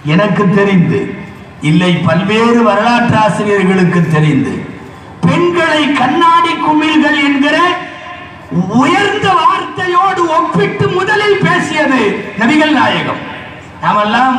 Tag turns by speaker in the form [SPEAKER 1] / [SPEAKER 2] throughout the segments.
[SPEAKER 1] எனக்கு தெரிந்து இல்லை பல்வேறு வரலாற்று ஆசிரியர்களுக்கு தெரிந்து பெண்களை கண்ணாடி குமிழ்கள் என்கிற உயர்ந்த வார்த்தையோடு ஒப்பிட்டு முதலில் பேசியது நபிகள் நாயகம் நாமெல்லாம்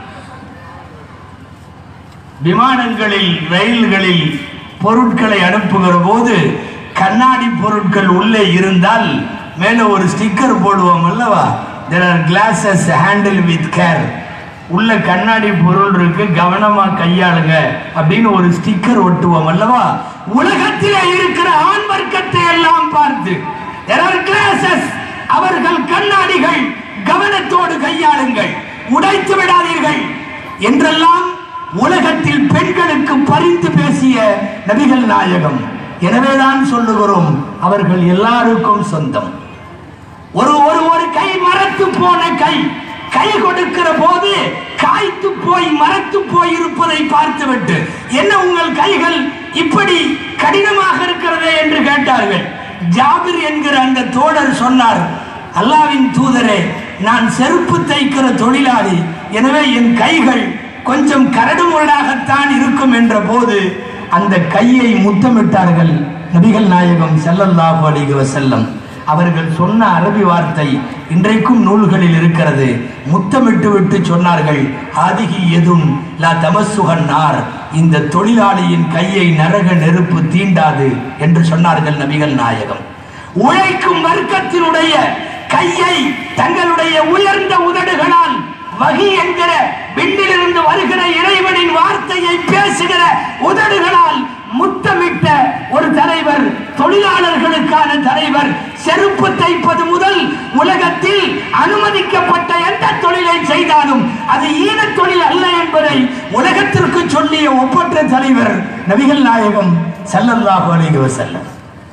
[SPEAKER 1] விமானங்களில் ரயில்களில் பொருட்களை அனுப்புகிற போது கண்ணாடி பொருட்கள் உள்ளே இருந்தால் மேலே ஒரு ஸ்டிக்கர் போடுவோம் அல்லவா there are glasses handle with care உள்ள கண்ணாடி பொருள் இருக்கு கவனமா கையாளுங்க அப்படின்னு ஒரு ஸ்டிக்கர் ஒட்டுவோம் அல்லவா உலகத்திலே இருக்கிற ஆண் வர்க்கத்தை எல்லாம் பார்த்து there are glasses அவர்கள் கண்ணாடிகள் கவனத்தோடு கையாளுங்கள் உடைத்து விடாதீர்கள் என்றெல்லாம் உலகத்தில் பெண்களுக்கு பரிந்து பேசிய நபிகள் நாயகம் எனவேதான் சொல்லுகிறோம் அவர்கள் எல்லாருக்கும் சொந்தம் ஒரு ஒரு ஒரு கை மரத்து போன கை கை கொடுக்கிற போது காய்த்து போய் மரத்து போய் இருப்பதை பார்த்துவிட்டு என்ன உங்கள் கைகள் இப்படி கடினமாக இருக்கிறதே என்று கேட்டார்கள் ஜாபிர் என்கிற அந்த தோழர் சொன்னார் அல்லாவின் தூதரே நான் செருப்பு தைக்கிற தொழிலாளி எனவே என் கைகள் கொஞ்சம் கரடுமுரடாகத்தான் இருக்கும் என்ற போது அந்த கையை முத்தமிட்டார்கள் நபிகள் நாயகம் ஸல்லல்லாஹு அலைஹி வஸல்லம் அவர்கள் சொன்ன அரபி வார்த்தை இன்றைக்கும் நூல்களில் இருக்கிறது முத்தமிட்டு விட்டு சொன்னார்கள் ஆதிகி எதும் லா தமசுகன் நார் இந்த தொழிலாளியின் கையை நரக நெருப்பு தீண்டாது என்று சொன்னார்கள் நபிகள் நாயகம் உழைக்கும் வர்க்கத்தினுடைய கையை தங்களுடைய உயர்ந்த உதடுகளால் வகி என்கிற விண்ணிலிருந்து வருகிற இறைவனின் வார்த்தையை பேசுகிற உதடுகளால் முத்தமிட்ட ஒரு தலைவர் தொழிலாளர்களுக்கான தலைவர் செருப்பு தைப்பது முதல் உலகத்தில் அனுமதிக்கப்பட்ட எந்த தொழிலை செய்தாலும் அது ஈனத் தொழில் அல்ல என்பதை உலகத்திற்கு சொல்லிய ஒப்பற்ற தலைவர் நபிகள் நாயகம் ஸல்லல்லாஹு அலைஹி வஸல்லம்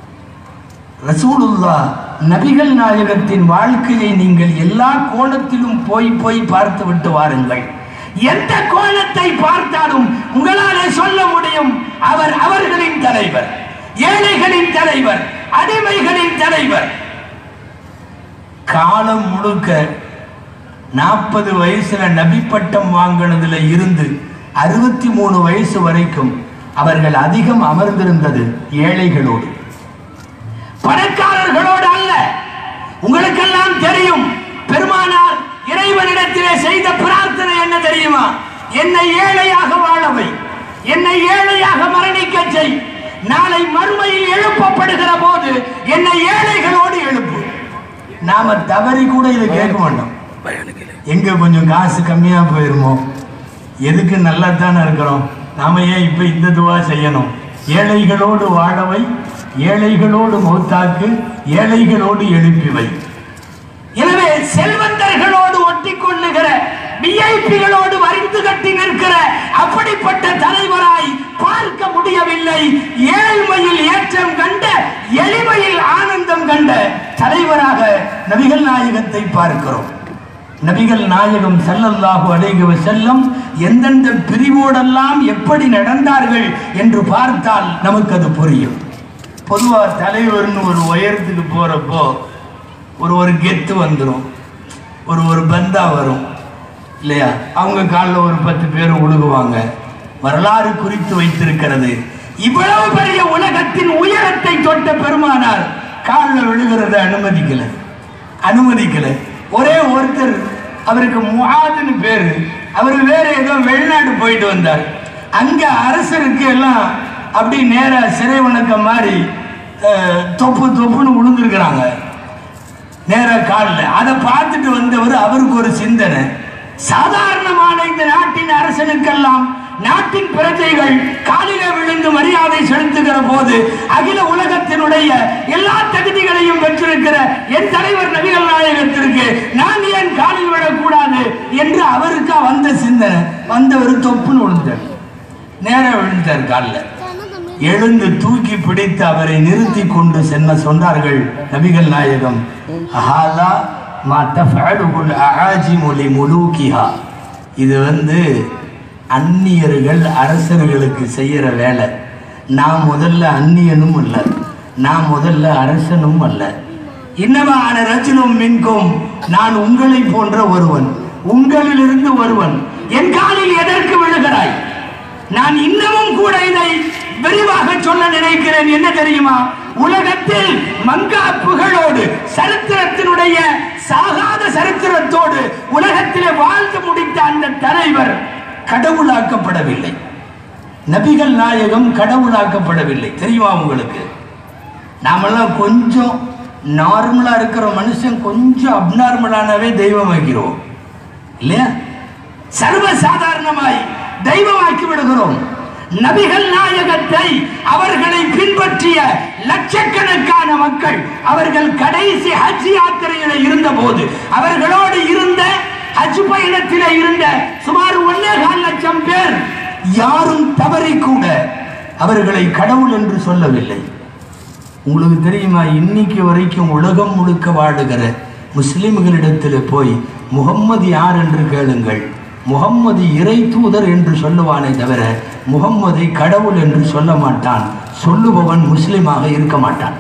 [SPEAKER 1] ரசூலுல்லா நபிகள் நாயகத்தின் வாழ்க்கையை நீங்கள் எல்லா கோணத்திலும் போய் போய் பார்த்து விட்டு வாருங்கள் எந்த கோணத்தை பார்த்தாலும் உங்களாலே சொல்ல முடியும் அவர் அவர்களின் தலைவர் ஏழைகளின் தலைவர் அடிமைகளின் தலைவர் காலம் முழுக்க நாற்பது வயசுல நபி பட்டம் வாங்கினதுல இருந்து அறுபத்தி மூணு வயசு வரைக்கும் அவர்கள் அதிகம் அமர்ந்திருந்தது ஏழைகளோடு பணக்காரர்களோடு அல்ல உங்களுக்கெல்லாம் தெரியும் பெருமானார் இறைவனிடத்திலே செய்த பிரார்த்தனை என்ன தெரியுமா என்னை ஏழையாக வாழவை என்னை ஏழையாக மரணிக்க செய் நாளை மறுமையில் எழுப்பப்படுகிற போது என்னை ஏழைகளோடு எழுப்பு நாம தவறி கூட இதை கேட்க மாட்டோம் எங்க கொஞ்சம் காசு கம்மியா போயிருமோ எதுக்கு நல்லா தானே இருக்கிறோம் நாம ஏன் இப்ப இந்த துவா செய்யணும் ஏழைகளோடு வாழவை ஏழைகளோடு மௌத்தாக்கு ஏழைகளோடு எழுப்பி வை எனவே செல்வந்தர்களோடு ஒட்டி கொள்ளுகிற விஐபிகளோடு வரிந்து கட்டி நிற்கிற அப்படிப்பட்ட தலைவராய் பார்க்க முடியவில்லை ஏழ்மையில் ஏற்றம் கண்ட எளிமையில் ஆனந்தம் கண்ட தலைவராக நபிகள் நாயகத்தை பார்க்கிறோம் நபிகள் நாயகம் ஸல்லல்லாஹு அலைஹி வஸல்லம் எந்தெந்த பிரிவோடெல்லாம் எப்படி நடந்தார்கள் என்று பார்த்தால் நமக்கு அது புரியும் பொதுவா தலைவர்னு ஒரு உயரத்துக்கு போறப்போ ஒரு ஒரு கெத்து வந்துடும் ஒரு ஒரு பந்தா வரும் இல்லையா அவங்க காலில் ஒரு பத்து பேர் உழுகுவாங்க வரலாறு குறித்து வைத்திருக்கிறது இவ்வளவு பெரிய உலகத்தின் உயரத்தை தொட்ட பெருமானார் காலில் விழுகிறத அனுமதிக்கல அனுமதிக்கல ஒரே ஒருத்தர் அவருக்கு முகாதுன்னு பேரு அவர் வேற ஏதோ வெளிநாடு போயிட்டு வந்தார் அங்க அரசருக்கு எல்லாம் அப்படி நேரா சிறை வணக்கம் மாதிரி அஹ், தொப்பு தொப்புன்னு விழுந்திருக்கிறாங்க நேரா காலில் அதை பார்த்துட்டு வந்தவர் அவருக்கு ஒரு சிந்தனை சாதாரணமான இந்த நாட்டின் அரசனுக்கெல்லாம் நாட்டின் பிரஜைகள் காலில விழுந்து மரியாதை செலுத்துகிற போது அகில உலகத்தினுடைய எல்லா தகுதிகளையும் பெற்றிருக்கிற என் தலைவர் நபிகள் நாயகத்திற்கு நான் ஏன் காலில் விழக்கூடாது என்று அவருக்கா வந்த சிந்தனை வந்தவர் தொப்புன்னு விழுந்தார் நேரா விழுந்தார் காலில் எழுந்து தூக்கி பிடித்து அவரை நிறுத்தி கொண்டு சென்ன சொன்னார்கள் நபிகள் நாயகம் ஹாதா மா தஃஅலுஹுல் அஆஜிமு லிமுலூகிஹா இது வந்து அந்நியர்கள் அரசர்களுக்கு செய்யற வேலை நான் முதல்ல அந்நியனும் அல்ல நான் முதல்ல அரசனும் அல்ல இன்னமான ரஜினும் மின்கும் நான் உங்களை போன்ற ஒருவன் உங்களிலிருந்து ஒருவன் என் காலில் எதற்கு விழுகிறாய் நான் இன்னமும் கூட இதை விரிவாக சொல்ல நினைக்கிறேன் என்ன தெரியுமா உலகத்தில் மங்கா புகழோடு சரித்திரத்தினுடைய சாகாத சரித்திரத்தோடு உலகத்திலே வாழ்ந்து முடித்த அந்த தலைவர் கடவுளாக்கப்படவில்லை நபிகள் நாயகம் கடவுளாக்கப்படவில்லை தெரியுமா உங்களுக்கு நாமெல்லாம் கொஞ்சம் நார்மலா இருக்கிற மனுஷன் கொஞ்சம் அப்நார்மலானவே தெய்வம் வைக்கிறோம் இல்லையா சர்வ சாதாரணமாய் தெய்வமாக்கி விடுகிறோம் நபிகள் நாயகத்தை அவர்களை பின்பற்றிய லட்சக்கணக்கான மக்கள் அவர்கள் கடைசி ஹஜ் யாத்திரையில இருந்த போது அவர்களோடு இருந்த ஹஜ் பயணத்திலே இருந்த சுமார் ஒன்னே கால் லட்சம் பேர் யாரும் தவறி கூட அவர்களை கடவுள் என்று சொல்லவில்லை உங்களுக்கு தெரியுமா இன்னைக்கு வரைக்கும் உலகம் முழுக்க வாழுகிற முஸ்லிம்களிடத்தில் போய் முகம்மது யார் என்று கேளுங்கள் முகம்மது இறை தூதர் என்று சொல்லுவானே தவிர முகம்மதை கடவுள் என்று சொல்ல மாட்டான் சொல்லுபவன் முஸ்லிமாக இருக்க மாட்டான்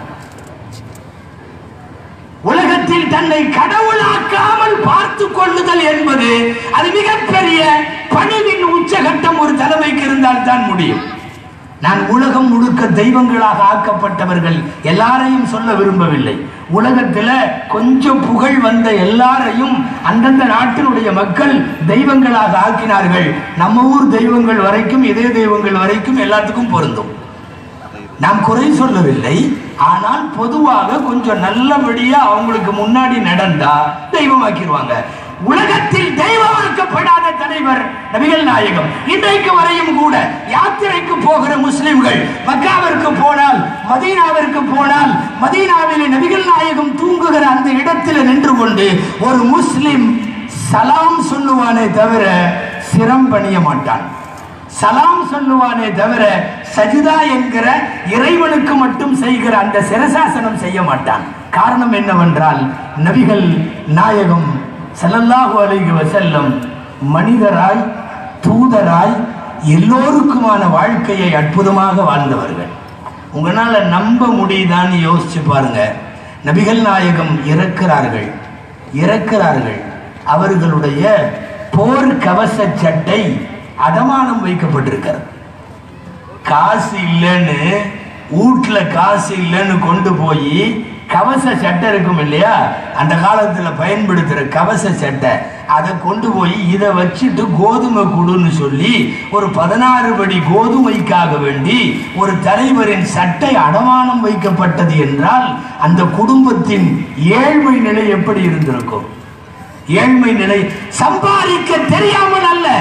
[SPEAKER 1] உலகத்தில் தன்னை கடவுளாக்காமல் பார்த்து கொள்ளுதல் என்பது அது மிகப்பெரிய பணிவின் உச்சகட்டம் ஒரு தலைமைக்கு இருந்தால் தான் முடியும் நான் உலகம் முழுக்க தெய்வங்களாக ஆக்கப்பட்டவர்கள் எல்லாரையும் சொல்ல விரும்பவில்லை உலகத்துல கொஞ்சம் புகழ் வந்த எல்லாரையும் அந்தந்த நாட்டினுடைய மக்கள் தெய்வங்களாக ஆக்கினார்கள் நம்ம ஊர் தெய்வங்கள் வரைக்கும் இதே தெய்வங்கள் வரைக்கும் எல்லாத்துக்கும் பொருந்தும் நாம் குறை சொல்லவில்லை ஆனால் பொதுவாக கொஞ்சம் நல்லபடியா அவங்களுக்கு முன்னாடி நடந்தா தெய்வமாக்கிடுவாங்க உலகத்தில் தெய்வமாக்கப்படாத தலைவர் நபிகள் நாயகம் இன்றைக்கு வரையும் கூட யாத்திரைக்கு போகிற முஸ்லிம்கள் மக்காவிற்கு போனால் மதீனாவிற்கு போனால் மதீனாவிலே நபிகள் நாயகம் தூங்குகிற அந்த இடத்தில் நின்று கொண்டு ஒரு முஸ்லிம் சலாம் சொல்லுவானே தவிர சிரம் பணிய மாட்டான் சலாம் சொல்லுவானே தவிர சஜிதா என்கிற இறைவனுக்கு மட்டும் செய்கிற அந்த சிரசாசனம் செய்ய மாட்டான் காரணம் என்னவென்றால் நபிகள் நாயகம் ஸல்லல்லாஹு அலைஹி வஸல்லம் மனிதராய் தூதராய் எல்லோருக்குமான வாழ்க்கையை அற்புதமாக வாழ்ந்தவர்கள் உங்களால நம்ப முடியுதான்னு யோசிச்சு பாருங்க நபிகள் நாயகம் இறக்கிறார்கள் இறக்கிறார்கள் அவர்களுடைய போர் கவச சட்டை அடமானம் வைக்கப்பட்டிருக்கிறது காசு இல்லைன்னு வீட்டுல காசு இல்லைன்னு கொண்டு போய் கவச சட்டை இருக்கும் இல்லையா அந்த காலத்துல பயன்படுத்துற கவச சட்டை அதை கொண்டு போய் இதை வச்சுட்டு கோதுமை குடுன்னு சொல்லி ஒரு பதினாறு படி கோதுமைக்காக வேண்டி ஒரு தலைவரின் சட்டை அடமானம் வைக்கப்பட்டது என்றால் அந்த குடும்பத்தின் ஏழ்மை நிலை எப்படி இருந்திருக்கும் ஏழ்மை நிலை சம்பாதிக்க தெரியாமல் அல்ல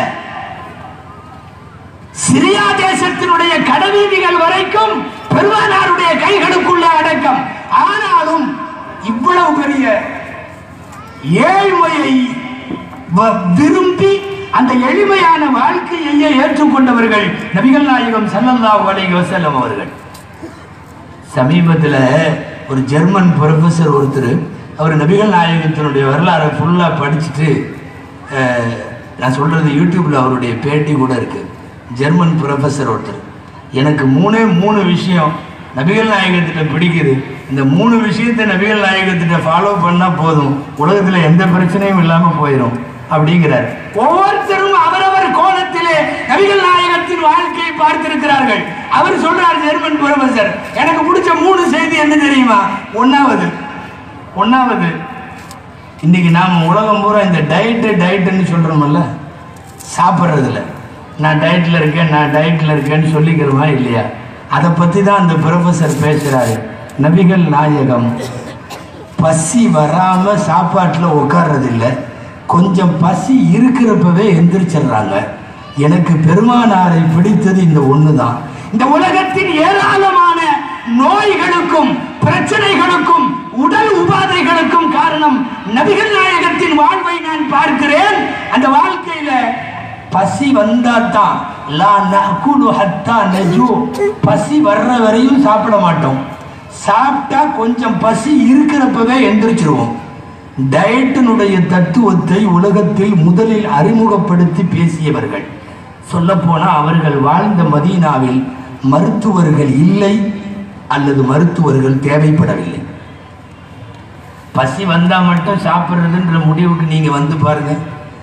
[SPEAKER 1] சிரியா தேசத்தினுடைய கடவீதிகள் வரைக்கும் பெருமானாருடைய கைகளுக்குள்ள அடக்கம் ஆனாலும் இவ்வளவு பெரிய ஏழ்மையை வ- விரும்பி அந்த எளிமையான வாழ்க்கையையே ஏற்றுக்கொண்டவர்கள் நபிகள் நாயகம் ஸல்லல்லாஹு அலைஹி வஸல்லம் அவர்கள் சமீபத்தில் ஒரு ஜெர்மன் ப்ரொஃபஸர் ஒருத்தர் அவர் நபிகள் நாயகத்தினுடைய வரலாறை ஃபுல்லாக படிச்சுட்டு அஹ், நான் சொல்கிறது யூடியூப்பில் அவருடைய பேட்டி கூட இருக்குது ஜெர்மன் ப்ரொஃபஸர் ஒருத்தர் எனக்கு மூணே மூணு விஷயம் நபிகள் நாயகத்திட்ட பிடிக்குது இந்த மூணு விஷயத்தை நபிகள் நாயகத்திட்ட ஃபாலோ பண்ணால் போதும் உலகத்தில் எந்த பிரச்சனையும் இல்லாமல் போயிடும் அப்படிங்கிறார் ஒவ்வொருத்தரும் அவரவர் கோணத்திலே நபிகள் நாயகத்தின் வாழ்க்கையை பார்த்திருக்கிறார்கள் அவர் சொல்றார் ஜெர்மன் ப்ரொஃபசர் எனக்கு பிடிச்ச மூணு செய்தி என்ன தெரியுமா ஒன்னாவது ஒன்னாவது இன்னைக்கு நாம உலகம் பூரா இந்த டயட்டு டயட்டுன்னு சொல்றோம்ல சாப்பிட்றதுல நான் டயட்ல இருக்கேன் நான் டயட்ல இருக்கேன்னு சொல்லிக்கிறோமா இல்லையா அதை பத்தி தான் அந்த ப்ரொஃபசர் பேசுறாரு நபிகள் நாயகம் பசி வராம சாப்பாட்டுல உட்கார்றது இல்ல கொஞ்சம் பசி இருக்கிறப்பவே எந்திரிச்சிடுறாங்க எனக்கு பெருமானாரை பிடித்தது இந்த ஒண்ணுதான் இந்த உலகத்தின் ஏராளமான நோய்களுக்கும் பிரச்சனைகளுக்கும் உடல் உபாதைகளுக்கும் காரணம் நபிகள் நாயகத்தின் வாழ்வை நான் பார்க்கிறேன் அந்த வாழ்க்கையில பசி வந்தா தான் லா நஅகுலு ஹத்தா நஜூ பசி வர்ற வரையும் சாப்பிட மாட்டோம் சாப்பிட்டா கொஞ்சம் பசி இருக்கிறப்பவே எந்திரிச்சிருவோம் டயட்டினுடைய தத்துவத்தை உலகத்தில் முதலில் அறிமுகப்படுத்தி பேசியவர்கள் சொல்லப்போனா அவர்கள் வாழ்ந்த மதீனாவில் மருத்துவர்கள் இல்லை அல்லது மருத்துவர்கள் தேவைப்படவில்லை பசி வந்தா மட்டும் சாப்பிட்றதுன்ற முடிவுக்கு நீங்க வந்து பாருங்க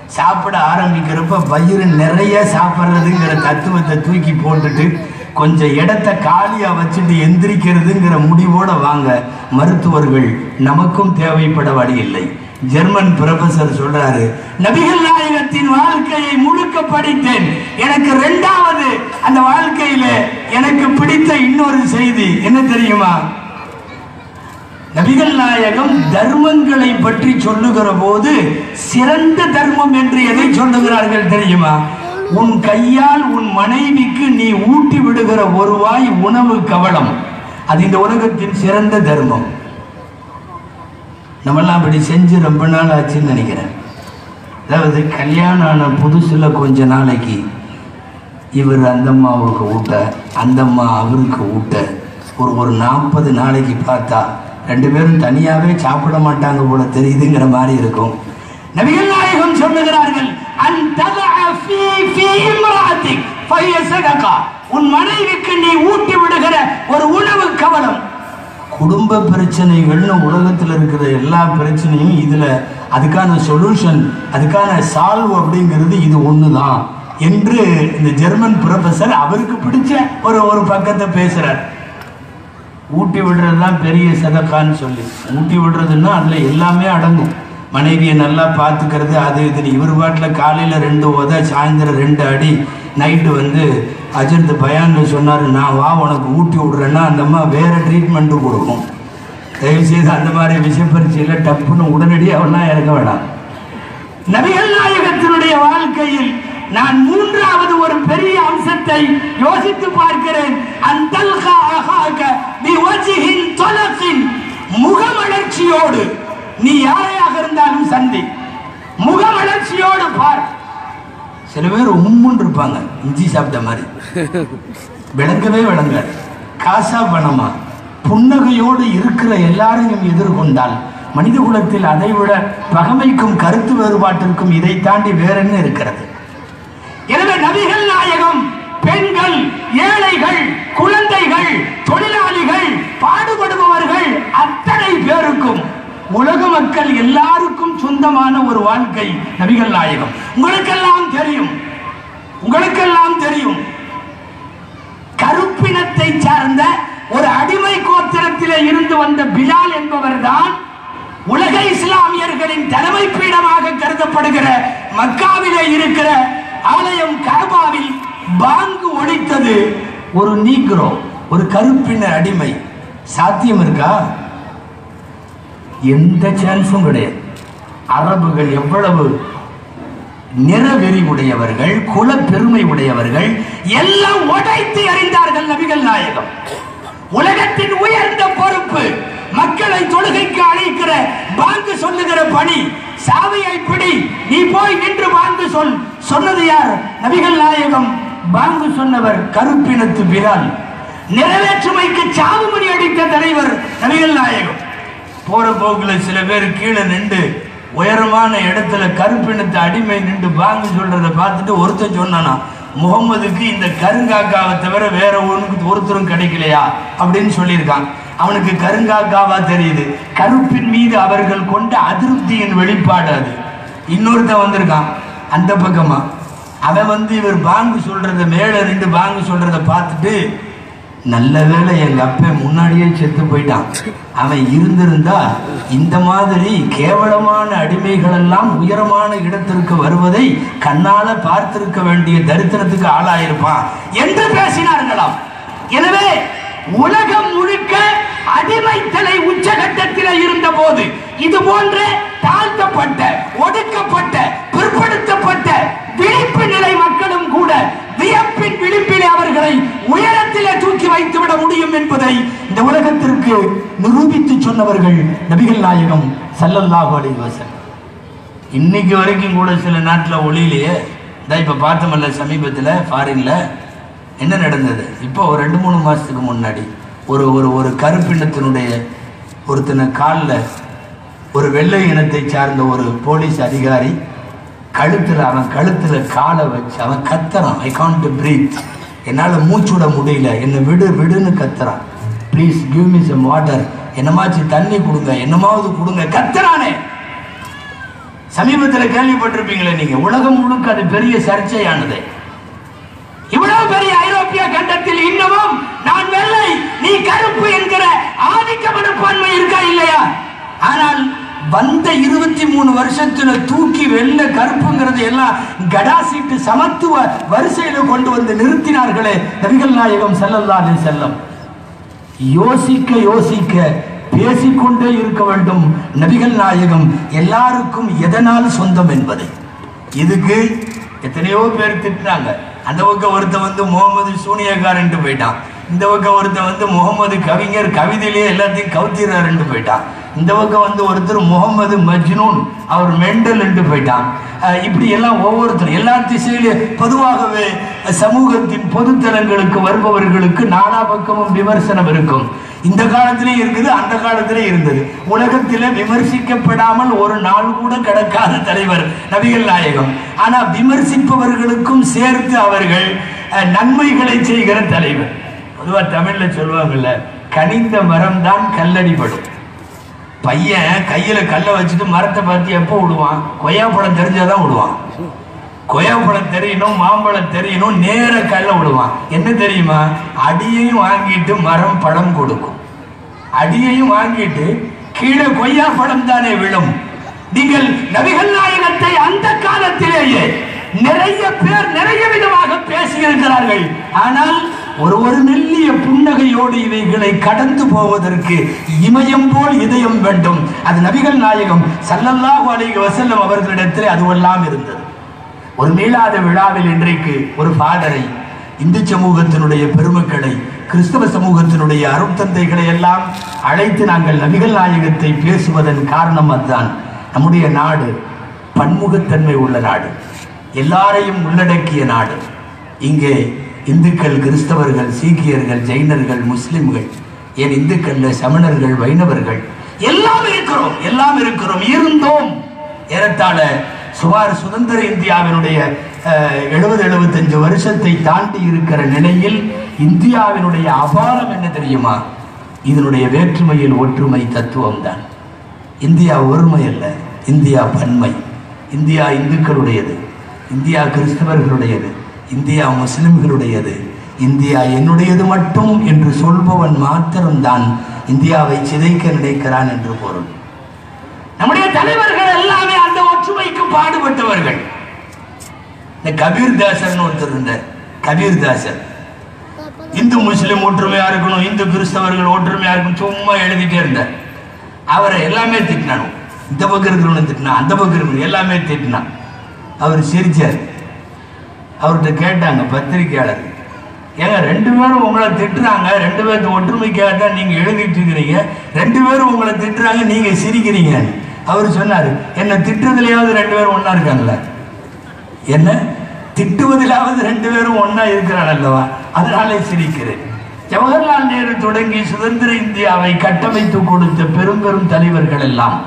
[SPEAKER 1] சாப்பிட ஆரம்பிக்கிறப்ப வயிறு நிறைய சாப்பிட்றதுங்கிற தத்துவத்தை தூக்கி போட்டுட்டு கொஞ்சம் இடத்த காலியா வச்சுட்டு எந்திரிக்கிறதுங்கிற முடிவோட வாங்க மருத்துவர்கள் நமக்கும் தேவைப்பட வழி இல்லை ஜெர்மன் ப்ரொஃபசர் சொல்றாரு நபிகள் நாயகத்தின் வாழ்க்கையை முழுக்க படித்தேன் எனக்கு ரெண்டாவது அந்த வாழ்க்கையில எனக்கு பிடித்த இன்னொரு செய்தி என்ன தெரியுமா நபிகள் நாயகம் தர்மங்களை பற்றி சொல்லுகிற போது சிறந்த தர்மம் என்று எதை சொல்லுகிறார்கள் தெரியுமா உன் கையால் உன் மனைவிக்கு நீ ஊட்டி விடுகிற ஒரு வாய் உணவு கவலம் அது இந்த உலகத்தின் சிறந்த தர்மம் நம்மெல்லாம் அப்படி செஞ்சு ரொம்ப நாள் ஆச்சுன்னு நினைக்கிறேன் அதாவது கல்யாணம் ஆன புதுசுல கொஞ்ச நாளைக்கு இவர் அந்த அம்மாவுக்கு ஊட்ட அந்த அம்மா அவருக்கு ஊட்ட ஒரு ஒரு நாற்பது நாளைக்கு பார்த்தா ரெண்டு பேரும் தனியாவே சாப்பிட மாட்டாங்க போல தெரியுதுங்கிற மாதிரி இருக்கும் நபிகள் நாயகம் சொல்லுகிறார்கள் "அன்ததஅ ஃபீ ஃபீ இம்ராஅத்திக் ஃபஹிய ஸதகா." உன் மனைவிக்கு நீ ஊட்டி விடுகிற ஒரு உணவு கவலம் குடும்ப பிரச்சனைகள்னு உலகத்தில் இருக்கிற எல்லா பிரச்சனையும் இதுல அதுக்கான சொல்யூஷன் அதுக்கான சால்வ் அப்படிங்கிறது இது ஒன்று தான் என்று இந்த ஜெர்மன் ப்ரொஃபசர் அவருக்கு பிடிச்ச ஒரு ஒரு பக்கத்தை பேசுறார் ஊட்டி விடுறது தான் பெரிய சதக்கான்னு சொல்லி ஊட்டி விடுறதுன்னா அதில் எல்லாமே அடங்கும் மனைவியை நல்லா பார்த்துக்கிறது அது இதுன்னு இவர் பாட்டில் காலையில் ரெண்டு உத சாயந்தரம் ரெண்டு அடி நைட்டு வந்து அஜித் பயான்னு சொன்னார் நான் வா உனக்கு ஊட்டி விடுறேன்னா அந்த அம்மா வேறு ட்ரீட்மெண்ட்டு கொடுக்கும் தயவுசெய்து அந்த மாதிரி விஷப்பரிச்சையில் டப்புன்னு உடனடியாக ஒன்றா இறக்க வேண்டாம் நபிகள் நாயகத்தினுடைய வாழ்க்கையில் நான் மூன்றாவது ஒரு பெரிய அம்சத்தை யோசித்து பார்க்கிறேன் அந்தல்கா அகாக பிவஜிஹின் தொலகின் முகமலர்ச்சியோடு நீ யாரையாக இருந்தாலும் சந்தி முகமலர்ச்சியோடு பார் சில பேர் உம்முன்னு இருப்பாங்க இஞ்சி சாப்பிட்ட மாதிரி விளங்கவே விளங்காது காசா பணமா புன்னகையோடு இருக்கிற எல்லாரையும் எதிர்கொண்டால் மனித குலத்தில் அதைவிட பகமைக்கும் கருத்து வேறுபாட்டிற்கும் இதை தாண்டி வேற என்ன இருக்கிறது எனவே நபிகள் நாயகம் பெண்கள் ஏழைகள் குழந்தைகள் தொழிலாளிகள் பாடுபடுபவர்கள் அத்தனை பேருக்கும் உலக மக்கள் எல்லாருக்கும் சொந்தமான ஒரு வாழ்க்கை நபிகள் நாயகம் உங்களுக்கெல்லாம் தெரியும் உங்களுக்கெல்லாம் தெரியும் கருப்பினத்தை சார்ந்த ஒரு அடிமை கோத்திரத்திலே இருந்து வந்த பிலால் என்பவர்தான் உலக இஸ்லாமியர்களின் தலைமை பீடமாக கருதப்படுகிற மக்காவிலே இருக்கிற ஆலயம் கரபாவில் பாங்கு ஒழித்தது ஒரு நீக்ரோ ஒரு கருப்பின அடிமை சாத்தியம் இருக்கா எந்த சான்ஸும் கிடையாது அரபுகள் எவ்வளவு நிறவெறி உடையவர்கள் குல பெருமை உடையவர்கள் எல்லாம் உடைத்து அறிந்தார்கள் நபிகள் நாயகம் உலகத்தின் உயர்ந்த பொறுப்பு மக்களை தொழுகைக்கு அழைக்கிற பாங்கு சொல்லுகிற பணி சாவியை பிடி நீ போய் நின்று பாங்கு சொல் சொன்னது யார் நபிகள் நாயகம் பாங்கு சொன்னவர் கருப்பினத்து பிலால் நிறைவேற்றுமைக்கு சாவுமணி அடித்த தலைவர் நபிகள் நாயகம் போற போக்குல சில பேர் கீழே நின்று உயரமான இடத்துல கருப்பினத்தை அடிமை நின்று பாங்கு சொல்றத பார்த்துட்டு ஒருத்தன் சொன்னானா முகம்மதுக்கு இந்த கருங்காக்காவை தவிர வேற ஒன்றுக்கு ஒருத்தரும் கிடைக்கலையா அப்படின்னு சொல்லியிருக்கான் அவனுக்கு கருங்காக்காவா தெரியுது கருப்பின் மீது அவர்கள் கொண்ட அதிருப்தியின் வெளிப்பாடு அது இன்னொருத்தன் வந்திருக்கான் அந்த பக்கமா அவன் வந்து இவர் பாங்கு சொல்றத மேல நின்று பாங்கு சொல்றத பார்த்துட்டு நல்ல வேளை எங்க அப்பன் முன்னாடியே செத்து போயிட்டான் அவன் இருந்திருந்தா இந்த மாதிரி கேவலமான அடிமைகள் எல்லாம் உயரமான இடத்திற்கு வருவதை கண்ணால பார்த்திருக்க வேண்டிய தரித்திரத்துக்கு ஆளாயிருப்பான் என்று பேசினார்களாம் எனவே உலகம் முழுக்க அடிமைத்தலை உச்சகட்டத்தில் இருந்த போது இது போன்ற தாழ்த்தப்பட்ட ஒடுக்கப்பட்ட பிற்படுத்தப்பட்ட விழிப்பு நிலை மக்களும் கூட வியப்பின் விளிம்பிலே அவர்களை உயரத்திலே தூக்கி வைத்து விட முடியும் என்பதை இந்த உலகத்திற்கு நிரூபித்து சொன்னவர்கள் நபிகள் நாயகம் ஸல்லல்லாஹு அலைஹி வஸல்லம் இன்னைக்கு வரைக்கும் கூட சில நாட்டில் ஒளியிலேயே இதான் இப்போ பார்த்தோமல்ல சமீபத்தில் ஃபாரின்ல என்ன நடந்தது இப்போ ஒரு ரெண்டு மூணு மாதத்துக்கு முன்னாடி ஒரு ஒரு ஒரு கருப்பினத்தினுடைய ஒருத்தனை காலில் ஒரு வெள்ளை இனத்தை சார்ந்த ஒரு போலீஸ் அதிகாரி கழுத்தில் அவன் கழுத்தில் காலை வச்சு அவன் கத்துறான் ஐ காண்ட் பிரீத் என்னால் மூச்சுட முடியல என்னை விடு விடுன்னு கத்துறான் please give me some water என்னமாச்சு தண்ணி கொடுங்க என்னமாவது கொடுங்க கத்துறானே சமீபத்தில் கேள்விப்பட்டிருப்பீங்களே நீங்க உலகம் முழுக்க அது பெரிய சர்ச்சையானது இவ்வளவு பெரிய ஐரோப்பிய கண்டத்தில் இன்னமும் நான் வெள்ளை நீ கருப்பு என்கிற ஆதிக்க மனப்பான்மை இருக்கா இல்லையா ஆனால் வந்த இருபத்தி மூணு வருஷத்துல தூக்கி வெள்ள கருப்புங்கிறது எல்லாம் கடாசிட்டு சமத்துவ வரிசையில கொண்டு வந்து நிறுத்தினார்களே நபிகள் நாயகம் செல்லல்லாது செல்லம் யோசிக்க யோசிக்க பேசிக்கொண்டே இருக்க வேண்டும் நபிகள் நாயகம் எல்லாருக்கும் எதனால் சொந்தம் என்பதை இதுக்கு எத்தனையோ பேர் திட்டினாங்க அந்த பக்கம் ஒருத்தன் வந்து முகமது சூனியக்காரன்ட்டு போயிட்டான் இந்த பக்கம் ஒருத்தன் வந்து முகமது கவிஞர் கவிதையிலேயே எல்லாத்தையும் கவுத்திடுறாருன்ட்டு போயிட்டான் இந்த பக்கம் வந்து ஒருத்தர் முகமது மஜ்னூன் அவர் மெண்டல்ன்ட்டு போயிட்டான் அஹ் இப்படி எல்லாம் ஒவ்வொருத்தரும் எல்லா திசையிலும் பொதுவாகவே சமூகத்தின் பொதுத்தலங்களுக்கு வருபவர்களுக்கு நாலா பக்கமும் விமர்சனம் இருக்கும் இந்த காலத்திலே இருக்குது அந்த காலத்திலே இருந்தது உலகத்திலே விமர்சிக்கப்படாமல் ஒரு நாள் கூட கிடக்காத தலைவர் நபிகள் நாயகம் ஆனா விமர்சிப்பவர்களுக்கும் சேர்த்து அவர்கள் அஹ், நன்மைகளை செய்கிற தலைவர் பொதுவா தமிழ்ல சொல்லுவாங்கல்ல கனிந்த மரம் தான் கல்லடிபடும் பையன் கையில கல்லை வச்சுட்டு மரத்தை பார்த்து எப்போ விடுவான் கொய்யாப்பழம் தெரிஞ்சாதான் விடுவான் கொய்யாப்பழம் தெரியணும் மாம்பழம் தெரியணும் நேர கல்ல விடுவான் என்ன தெரியுமா அடியையும் வாங்கிட்டு மரம் பழம் கொடுக்கும் அடியையும் வாங்கிட்டு கீழே கொய்யாப்பழம் தானே விழும் நீங்கள் நபிகள் நாயகத்தை அந்த காலத்திலேயே நிறைய பேர் நிறைய விதமாக பேசியிருக்கிறார்கள் ஆனால் ஒரு ஒரு மெல்லிய புன்னகையோடு இவைகளை கடந்து போவதற்கு இமயம் போல் இதயம் வேண்டும் அது நபிகள் நாயகம் சல்லல்லாஹு அலைஹி வஸல்லம் அவர்களிடத்தில் அதுவெல்லாம் இருந்தது ஒரு மீளாத விழாவில் இன்றைக்கு ஒரு பாடரை இந்து சமூகத்தினுடைய பெருமக்களை கிறிஸ்தவ சமூகத்தினுடைய அருட்தந்தைகளை எல்லாம் அழைத்து நாங்கள் நபிகள் நாயகத்தை பேசுவதன் காரணம் அதுதான் நம்முடைய நாடு பன்முகத்தன்மை உள்ள நாடு எல்லாரையும் உள்ளடக்கிய நாடு இங்கே இந்துக்கள் கிறிஸ்தவர்கள் சீக்கியர்கள் ஜெயினர்கள் முஸ்லிம்கள் ஏன் இந்துக்கள்ல சமணர்கள் வைணவர்கள் எல்லாம் இருக்கிறோம் எல்லாம் இருக்கிறோம் இருந்தோம் ஏறத்தாழ சுமார் சுதந்திர இந்தியாவினுடைய எழுபது எழுபத்தஞ்சு வருஷத்தை தாண்டி இருக்கிற நிலையில் இந்தியாவினுடைய அபாரம் என்ன தெரியுமா இதனுடைய வேற்றுமையில் ஒற்றுமை தத்துவம் தான் இந்தியா ஒருமை அல்ல இந்தியா பன்மை இந்தியா இந்துக்களுடையது இந்தியா கிறிஸ்தவர்களுடையது இந்தியா முஸ்லிம்களுடையது இந்தியா என்னுடையது மட்டும் என்று சொல்பவன் மாத்திரம்தான் இந்தியாவை சிதைக்க நினைக்கிறான் என்று பொருள் நம்முடைய தலைவர்கள் எல்லாமே அந்த ஒற்றுமைக்கு பாடுபட்டவர்கள் இந்த கபீர் தாசர்னு ஒருத்தர் இருந்தார் கபீர் தாசர் இந்து முஸ்லிம் ஒற்றுமையா இருக்கணும் இந்து கிறிஸ்தவர்கள் ஒற்றுமையா இருக்கணும் சும்மா எழுதிட்டே இருந்தார் அவரை எல்லாமே திட்டினானு இந்த பக்கம் இருக்கிறவனு திட்டினா அந்த பக்கம் இருக்கிறவங்க எல்லாமே திட்டினான் அவர் சிரிச்சார் அவர்கிட்ட கேட்டாங்க பத்திரிக்கையாளர் ஏங்க ரெண்டு பேரும் உங்களை திட்டுறாங்க ரெண்டு பேர்த்து ஒற்றுமைக்காக தான் நீங்க எழுதிட்டு இருக்கிறீங்க ரெண்டு பேரும் உங்களை திட்டுறாங்க நீங்க சிரிக்கிறீங்க அவர் சொன்னாரு என்ன திட்டுறதுலயாவது ரெண்டு பேரும் ஒண்ணா இருக்காங்களா என்ன திட்டுவதிலாவது ரெண்டு பேரும் ஒண்ணா இருக்கிறான் அல்லவா அதனாலே சிரிக்கிறேன் ஜவஹர்லால் நேரு தொடங்கி சுதந்திர இந்தியாவை கட்டமைத்து கொடுத்த பெரும் பெரும் தலைவர்கள் எல்லாம்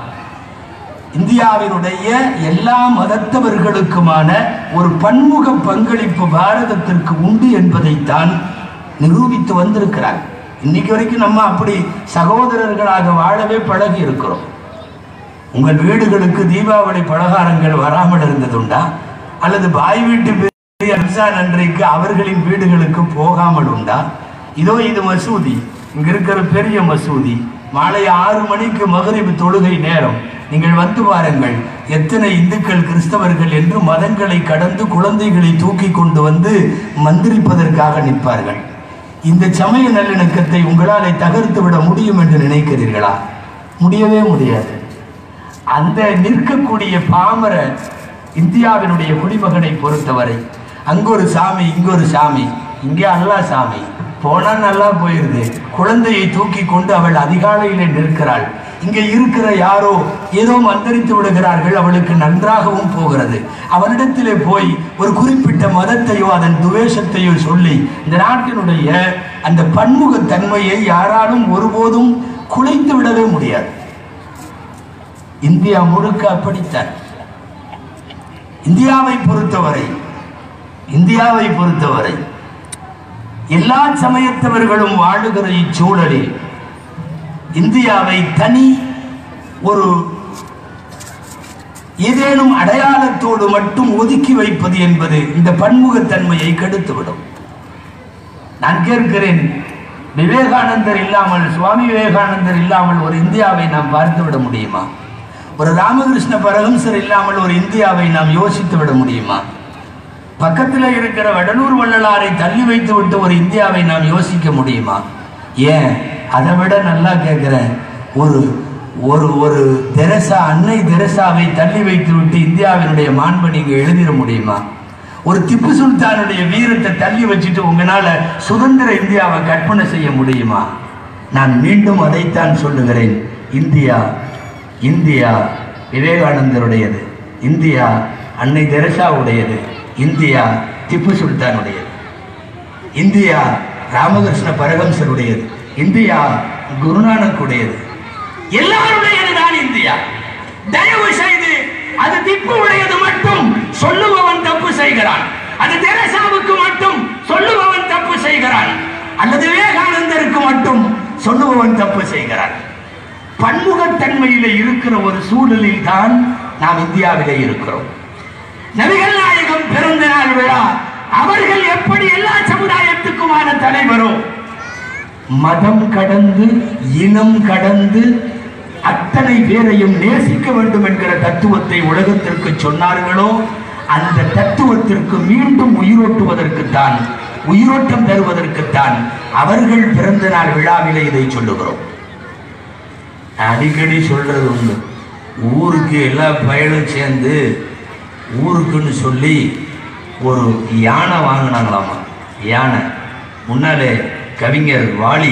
[SPEAKER 1] இந்தியாவினுடைய எல்லா மதத்தவர்களுக்குமான ஒரு பன்முக பங்களிப்பு பாரதத்திற்கு உண்டு என்பதைத்தான் நிரூபித்து வந்திருக்கிறார் இன்னைக்கு வரைக்கும் நம்ம அப்படி சகோதரர்களாக வாழவே பழகி இருக்கிறோம் உங்கள் வீடுகளுக்கு தீபாவளி பலகாரங்கள் வராமல் இருந்ததுண்டா அல்லது பாய் வீட்டு பெரிய ரம்ஜான் அன்றைக்கு அவர்களின் வீடுகளுக்கு போகாமல் உண்டா இதோ இது மசூதி இங்க இருக்கிற பெரிய மசூதி மாலை ஆறு மணிக்கு மகரிப் தொழுகை நேரம் நீங்கள் வந்து பாருங்கள் எத்தனை இந்துக்கள் கிறிஸ்தவர்கள் என்று மதங்களை கடந்து குழந்தைகளை தூக்கி கொண்டு வந்து மந்திரிப்பதற்காக நிற்பார்கள் இந்த சமய நல்லிணக்கத்தை உங்களாலே தகர்த்து விட முடியும் என்று நினைக்கிறீர்களா முடியவே முடியாது அந்த நிற்கக்கூடிய பாமர இந்தியாவினுடைய குடிமகனை பொறுத்தவரை அங்க ஒரு சாமி இங்க ஒரு சாமி இங்கே அல்லா சாமி போனா நல்லா போயிருது குழந்தையை தூக்கி கொண்டு அவள் அதிகாலையிலே நிற்கிறாள் இங்கே இருக்கிற யாரோ ஏதோ மந்திரித்து விடுகிறார்கள் அவளுக்கு நன்றாகவும் போகிறது அவனிடத்திலே போய் ஒரு குறிப்பிட்ட மதத்தையோ அதன் துவேஷத்தையோ சொல்லி இந்த நாட்டினுடைய அந்த பன்முகத்தன்மையை யாராலும் ஒருபோதும் குலைத்து விடவே முடியாது இந்தியா முழுக்க அப்படித்தான் இந்தியாவை பொறுத்தவரை இந்தியாவை பொறுத்தவரை எல்லா சமயத்தவர்களும் வாழுகிற இச்சூழலில் இந்தியாவை தனி ஒரு ஏதேனும் அடையாளத்தோடு மட்டும் ஒதுக்கி வைப்பது என்பது இந்த பன்முகத்தன்மையை கெடுத்துவிடும் நான் கேட்கிறேன் விவேகானந்தர் இல்லாமல் சுவாமி விவேகானந்தர் இல்லாமல் ஒரு இந்தியாவை நாம் பார்த்து விட முடியுமா ஒரு ராமகிருஷ்ண பரகம்சர் இல்லாமல் ஒரு இந்தியாவை நாம் யோசித்து விட முடியுமா பக்கத்தில் இருக்கிற வடலூர் வள்ளலாரை தள்ளி வைத்து விட்டு ஒரு இந்தியாவை நாம் யோசிக்க முடியுமா ஏன் அதை விட நல்லா கேட்கிறேன் ஒரு ஒரு ஒரு தெரசா அன்னை தெரசாவை தள்ளி வைத்து விட்டு இந்தியாவினுடைய மாண்பை நீங்க எழுதிட முடியுமா ஒரு திப்பு சுல்தானுடைய வீரத்தை தள்ளி வச்சுட்டு உங்களால சுதந்திர இந்தியாவை கற்பனை செய்ய முடியுமா நான் மீண்டும் அதைத்தான் சொல்லுகிறேன் இந்தியா இந்தியா விவேகானந்தருடையது இந்தியா அன்னை தெரசாவுடையது இந்தியா திப்பு சுல்தானுடையது இந்தியா ராமகிருஷ்ண பரகம்சருடையது இந்தியா குருநானக் உடையது எல்லாருடையது தான் இந்தியா தயவு செய்து அது திப்பு உடையது மட்டும் சொல்லுபவன் தப்பு செய்கிறான் அது தெரசாவுக்கு மட்டும் சொல்லுபவன் தப்பு செய்கிறான் அல்லது விவேகானந்தருக்கு மட்டும் சொல்லுபவன் தப்பு செய்கிறான் பன்முகத்தன்மையில இருக்கிற ஒரு சூழலில் தான் நாம் இந்தியாவிலே இருக்கிறோம் நபிகள் நாயகம் பிறந்த நாள் விழா அவர்கள் எப்படி எல்லா சமுதாயத்துக்குமான தலைவரோ மதம் கடந்து இனம் கடந்து அத்தனை பேரையும் நேசிக்க வேண்டும் என்கிற தத்துவத்தை உலகத்திற்கு சொன்னார்களோ அந்த தத்துவத்திற்கு மீண்டும் உயிரோட்டுவதற்குத்தான் உயிரோட்டம் தருவதற்குத்தான் அவர்கள் பிறந்த நாள் விழாவிலே இதை சொல்லுகிறோம் அடிக்கடி சொல்றது உண்டு ஊருக்கு எல்லா பயலும் சேர்ந்து ஊருக்குன்னு சொல்லி ஒரு யானை வாங்கினாங்களாமா யானை முன்னாலே கவிஞர் வாலி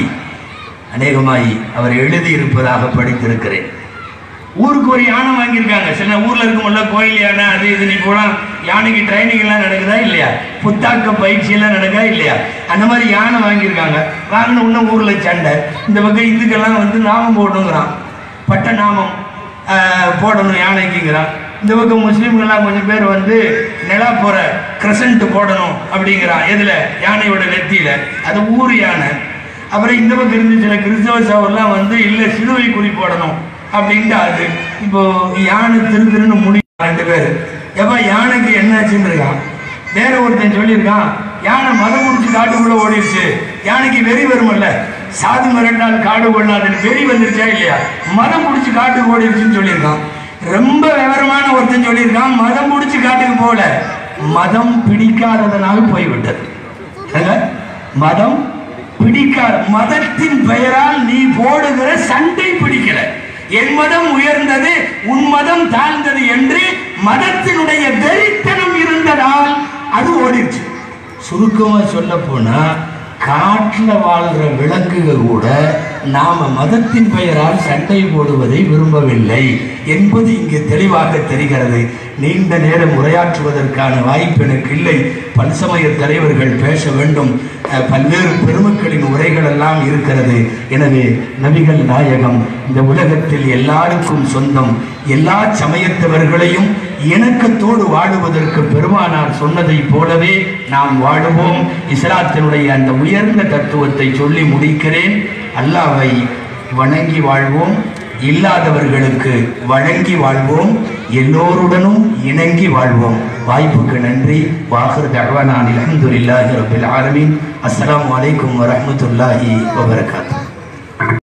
[SPEAKER 1] அநேகமாய் அவர் எழுதியிருப்பதாக படித்திருக்கிறேன் ஊருக்கு ஒரு யானை வாங்கியிருக்காங்க சில ஊர்ல இருக்கும்ல கோயில் யானை அது இது நீ போலாம் யானைக்கு ட்ரைனிங் எல்லாம் நடக்குதா இல்லையா புத்தாக்க பயிற்சி எல்லாம் நடக்குதா இல்லையா அந்த மாதிரி யானை வாங்கியிருக்காங்க வாங்கின உடனே ஊர்ல சண்டை இந்த பக்கம் இதுக்கெல்லாம் வந்து நாமம் போடணுங்கிறான் பட்ட நாமம் ஆஹ், போடணும் யானைக்குங்கிறான் இந்த பக்கம் முஸ்லீம்கள்லாம் கொஞ்சம் பேர் வந்து நிலா போற கிரசன்ட் போடணும் அப்படிங்கிறான் எதுல யானையோட நெத்தியில அது ஊர் யானை அப்புறம் இந்த பக்கம் இருந்து சில கிறிஸ்தவ சவர்லாம் வந்து இல்ல சிலுவை குறி போடணும் அப்படின்ட்டு அது இப்போ யானை திரு திருன்னு முடி ரெண்டு பேர் எப்ப யானைக்கு என்னாச்சுன்னு இருக்கான் வேற ஒருத்தன் சொல்லியிருக்கான் யானை மதம் முடிச்சு காட்டுக்குள்ள ஓடிடுச்சு யானைக்கு வெறி வருமல்ல சாதி மிரண்டால் காடு கொள்ளாதுன்னு வெறி வந்துருச்சா இல்லையா மதம் முடிச்சு காட்டுக்கு ஓடிடுச்சுன்னு சொல்லியிருக்கான் ரொம்ப விவரமான ஒருத்தன் சொல்லியிருக்கான் மதம் முடிச்சு காட்டுக்கு போகல மதம் பிடிக்காததனால் போய்விட்டது ஏங்க? மதம் பிடிக்காத மதத்தின் பெயரால் நீ போடுகிற சண்டை பிடிக்கல என் மதம் உயர்ந்தது உன் மதம் தாழ்ந்தது என்று மதத்தினுடைய வெறித்தனம் இருந்ததால் அது ஓடிடுச்சு சுருக்கமா சொல்ல போனா காட்டுல வாழ்ற விலங்குகள் கூட நாம மதத்தின் பெயரால் சண்டை போடுவதை விரும்பவில்லை என்பது இங்கு தெளிவாக தெரிகிறது நீண்ட நேரம் உரையாற்றுவதற்கான வாய்ப்பு எனக்கு இல்லை பல்சமய தலைவர்கள் பேச வேண்டும் அஹ், பல்வேறு பெருமக்களின் உரைகள் எல்லாம் இருக்கிறது எனவே நபிகள் நாயகம் இந்த உலகத்தில் எல்லாருக்கும் சொந்தம் எல்லா சமயத்தவர்களையும் இணக்கத்தோடு வாழுவதற்கு பெருமானார் சொன்னதைப் போலவே நாம் வாழுவோம் இஸ்லாத்தினுடைய அந்த உயர்ந்த தத்துவத்தை சொல்லி முடிக்கிறேன் அல்லாவை வணங்கி வாழ்வோம் இல்லாதவர்களுக்கு வழங்கி வாழ்வோம் எல்லோருடனும் இணங்கி வாழ்வோம் வாய்ப்புக்கு நன்றி வாகர் தகவனான் அலமதுல்லாஹி ரபில் ஆலமீன் அஸ்ஸலாமு அலைக்கும் வரஹ்மத்துல்லாஹி வபரகாத்து